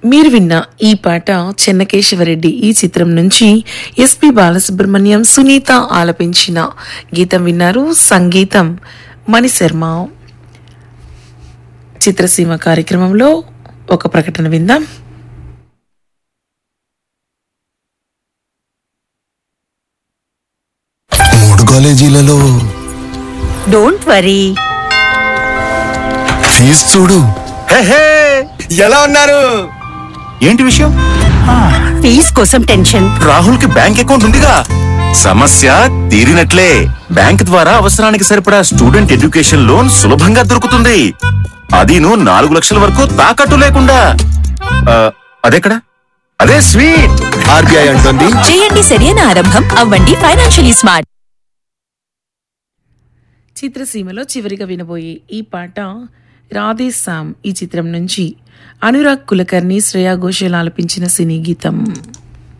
మీరు విన్న ఈ పాట చెన్నకేశవరెడ్డి ఈ చిత్రం నుంచి ఎస్పి బాలసుబ్రహ్మణ్యం సునీత ఆలపించిన గీతం విన్నారు సంగీతం మణిశర్మ చిత్రసీమ కార్యక్రమంలో ఒక ప్రకటన విందాం మూడు కాలేజీలలో డోంట్ వరీ ఫీజు చూడు హే, ఎలా ఉన్నారు ఏంటి విషయం ఫీజ్ కోసం టెన్షన్ రాహుల్ కి బ్యాంక్ అకౌంట్ ఉందిగా సమస్య తీరినట్లే బ్యాంక్ ద్వారా అవసరానికి సరిపడా స్టూడెంట్ ఎడ్యుకేషన్ లోన్ సులభంగా దొరుకుతుంది అదీను నాలుగు లక్షల వరకు తాకట్టు లేకుండా ఆ, అదెక్కడ అదే స్వీట్ ఆర్బీఐ అంటుంది చేయండి సరైన ఆరంభం అవ్వండి ఫైనాన్షియలీ స్మార్ట్ చిత్రసీమలో చివరిగా వినబోయే ఈ పాట రాధే సామ్ ఈ చిత్రం నుంచి అనురాగ్ కులకర్ణి శ్రేయా ఘోషల్ ఆలపించిన సినీ గీతం